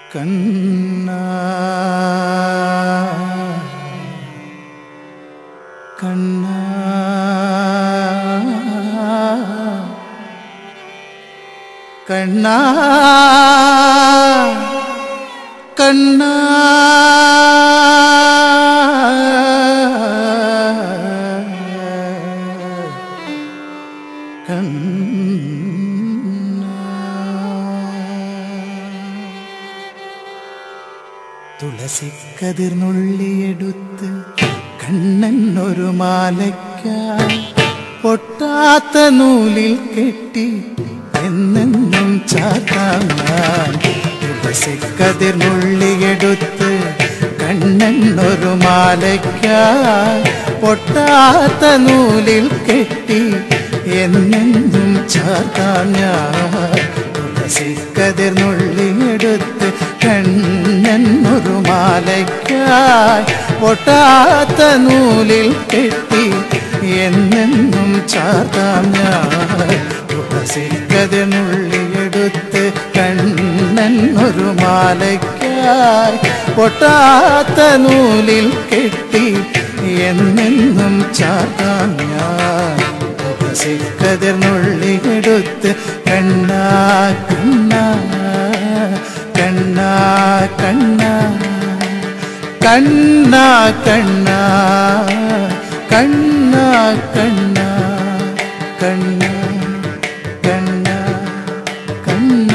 കണ്ണ കണ്ണ കണ്ണ കണ്ണ തുളസിക്കതിർന്നുള്ളിയെടുത്ത് കണ്ണൻ ഒരു മാലയ്ക്കായി പൊട്ടാത്ത നൂലിൽ കെട്ടി എന്നെന്നും ചാത്താൻ തുളസിക്കതിർന്നുള്ളിയെടുത്ത് കണ്ണൻ ഒരു മാലയ്ക്കായി പൊട്ടാത്ത നൂലിൽ കെട്ടി എന്നെന്നും ചാത്താൻ ഞാൻ തുളസിക്കതിർന്നുള്ളിയെടുത്ത് കണ്ണൻ ഒരു മാലയ്ക്കായി പൊട്ടാത്ത നൂലിൽ കെട്ടി എന്നെന്നും ചാർത്താം ഞാൻ തുളസിക്കതിർന്നുള്ളിയെടുത്ത് കണ്ണൻ ഒരു മാലയ്ക്കായി പൊട്ടാത്ത നൂലിൽ കെട്ടി എന്നെന്നും ചാർത്താം ഞാൻ തുളസിക്കതിർന്നുള്ളിയെടുത്ത് കണ്ണ കണ്ണ കണ്ണ കണ്ണ കണ്ണ കണ്ണ കണ്ണ കണ്ണ കണ്ണ കണ്ണ കണ്ണ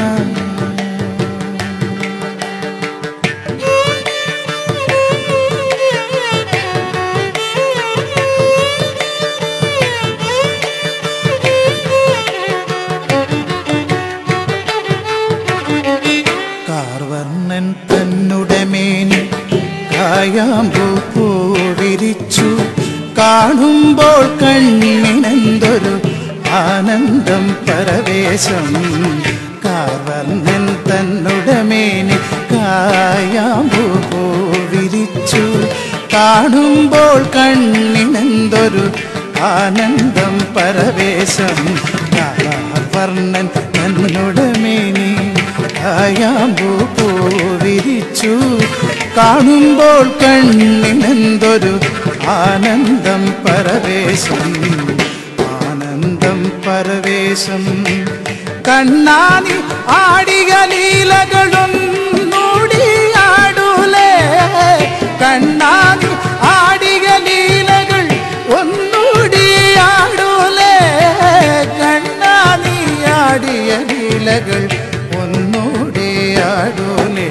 കാർവർണ്ണൻ തന്നുടെ മേനി കായാമ്പൂ പൂവിരിച്ചു കാണുമ്പോൾ കണ്ണിനെന്തൊരു ആനന്ദം പരവേശം കാർവർണ്ണൻ തന്നുടെ മേനി കായാമ്പൂ പൂവിരിച്ചു കാണുമ്പോൾ കണ്ണിനെന്തൊരു ആനന്ദം പരവേശം കാർവർണ്ണൻ തന്നുടെ മേനി കായാമ്പൂ പൂവിരിച്ചു കാണുമ്പോൾ കണ്ണിനെന്തൊരു ആനന്ദം പരവേശം ആനന്ദം പരവേശം കണ്ണാനി ആടിക ലീലകളും മൂടിയാടൂലേ കണ്ണാനി ആടിക ലീലകൾ ഒന്നൂടിയാടൂലേ കണ്ണാനി ആടിയ ലീലകൾ ഒന്നൂടിയാടൂലേ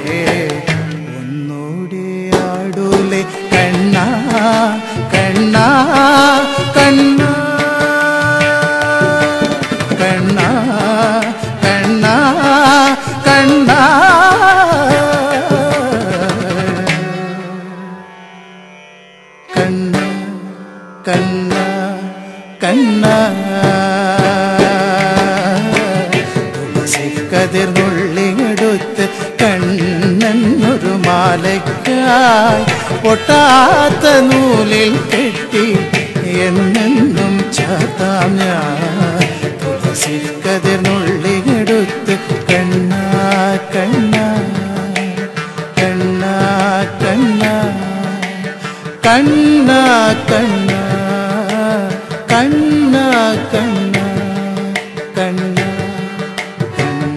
ഒന്നൂടിയാടൂലേ കണ്ണ കണ്ണ കണ്ണ കണ്ണ കണ്ണ കണ്ണ കണ്ണ കണ്ണ കണ്ണ തുളസിക്കതിർന്നുള്ളിയെടുത്ത് കണ്ണനൊരു മാലയ്ക്കായി പൊട്ടാത്ത നൂലിൽ കെട്ടി എന്നെന്നും ചാത്താം ഞാൻ തുളസിക്കതിർന്നുള്ളിയെടുത്ത് കണ്ണ കണ്ണ കണ്ണ കണ്ണ കണ്ണ കണ്ണ കണ്ണ കണ്ണ കണ്ണ കണ്ണ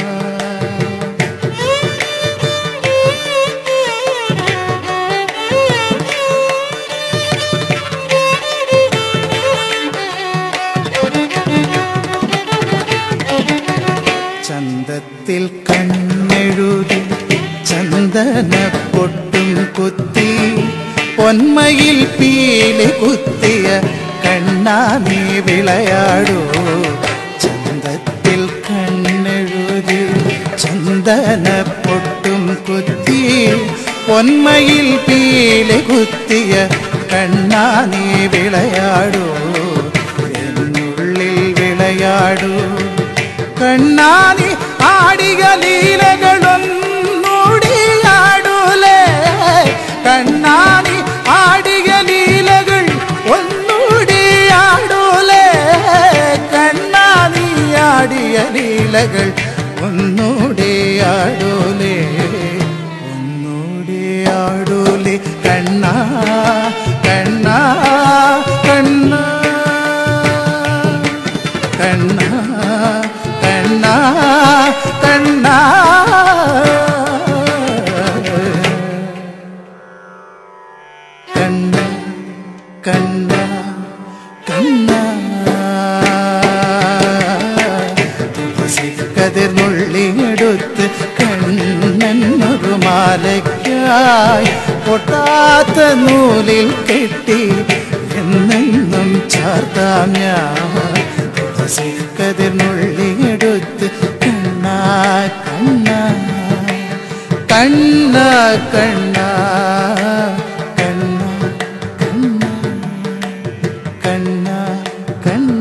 ചന്തത്തിൽ കണ്ണെഴുതി ചന്ദന പൊട്ടും കുത്തി പൊന്മയിൽ പീലി കുത്തിയ കണ്ണാ നീ വിളയാടൂ ചന്തത്തിൽ കണ്ണെഴുതി ചന്ദന പൊട്ടും കുത്തി പൊന്മയിൽ പീലി കുത്തിയ കണ്ണാ നീ വിളയാടൂ എന്നുള്ളിൽ വിളയാടൂ കണ്ണാനി ആടിക ലീലകളൊന്നൂടിയാടൂലേ കണ്ണാനി ആടിക ലീലകൾ ഒന്നൂടിയാടൂലേ കണ്ണാനി ആടിയ ലീലകൾ ഒന്നൂടിയാടൂലേ കണ്ണ കണ്ണ കണ്ണ കണ്ണ കണ്ണ കണ്ണ കതിർന്നുള്ളിയെടുത്ത് കണ്ണനൊരു മാലയ്ക്കായി പൊട്ടാത്ത നൂലിൽ കെട്ടി എന്നെന്നും ചാർത്താം ഞാൻ തുളസി കതിർന്നുള്ളിയെടുത്ത് കണ്ണ കണ്ണ കണ്ണ കണ്ണ കണ്ണ കണ്ണ കണ്ണ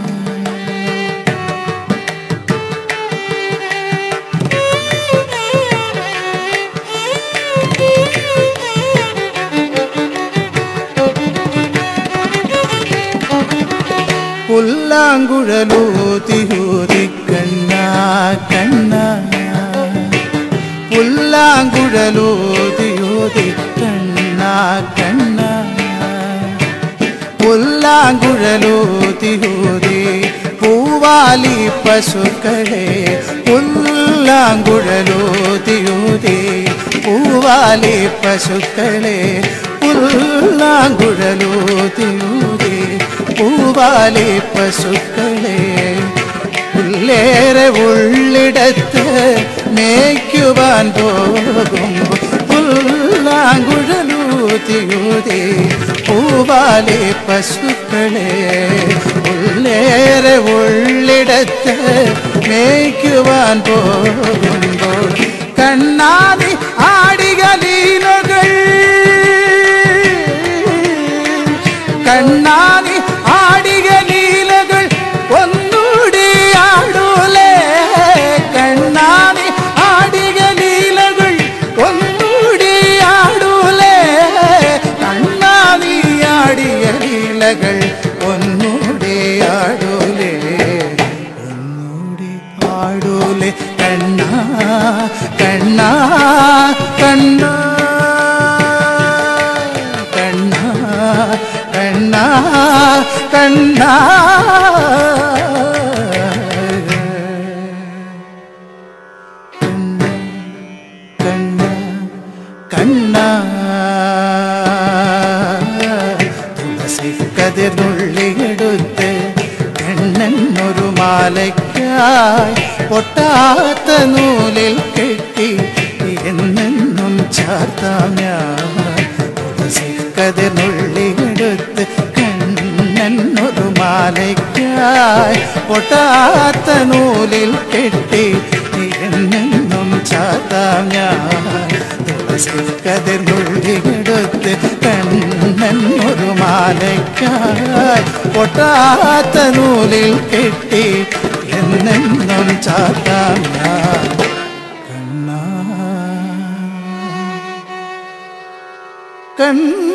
പുല്ലാങ്കുഴലൂതിയൂതി കണ്ണ കണ്ണ പുല്ലാങ്കുഴലൂതിയൂതി കണ്ണ കണ്ണ പുല്ലാങ്കുഴലൂതിയൂതി പൂവാലി പശുക്കളെ പുല്ലാങ്കുഴലൂതിയൂതി പൂവാലി പശുക്കളെ പുല്ലാങ്കുഴലൂതിയൂതി പൂവാലി പശുക്കളെ പുല്ലേറെ ഉള്ളിടത്ത് മേയ്ക്കുവാൻ പോകുമ്പോൾ പുല്ലാങ്കുഴലൂതിയൂതി പൂവാലി പശുക്കളെ പുല്ലേറെ ഉള്ളിടത്ത് മേയ്ക്കുവാൻ പോകുമ്പോൾ കണ്ണാതി ആടിക ലീലകൾ കണ്ണാതി ആടിക ലീലകൾ ഒന്നൂടി ആടൂലേ കണ്ണാതി ആടിക ലീലകൾ ഒന്നൂടി ആടൂലേ കണ്ണാതി ആടിയ ലീലകൾ ഒന്നൂടി ആടൂലേ ഒന്നൂടി ആടൂലേ കണ്ണ കണ്ണ കണ്ണ കണ്ണ കണ്ണ കണ്ണ കണ്ണ കണ്ണ തുളസി കതിർന്നുള്ളിയെടുത്ത് കണ്ണനൊരു മാലയ്ക്കായി പൊട്ടാത്ത നൂലിൽ കെട്ടി എന്നെന്നും ചാർത്താം ഞാൻ തുളസി കതിർന്നുള്ളിയെടുത്ത് കണ്ണനൊരു മാലയ്ക്കായി പൊട്ടാത്ത നൂലിൽ കെട്ടി എന്നെന്നും ചാർത്താം ഞാൻ തുളസി കതിർന്നുള്ളിയെടുത്ത് കണ്ണൻ ഒരു മാലയ്ക്കായി പൊട്ടാത്ത നൂലിൽ കെട്ടി എന്നെന്നും ചാത്താം ഞാൻ കണ്ണ കണ്ണ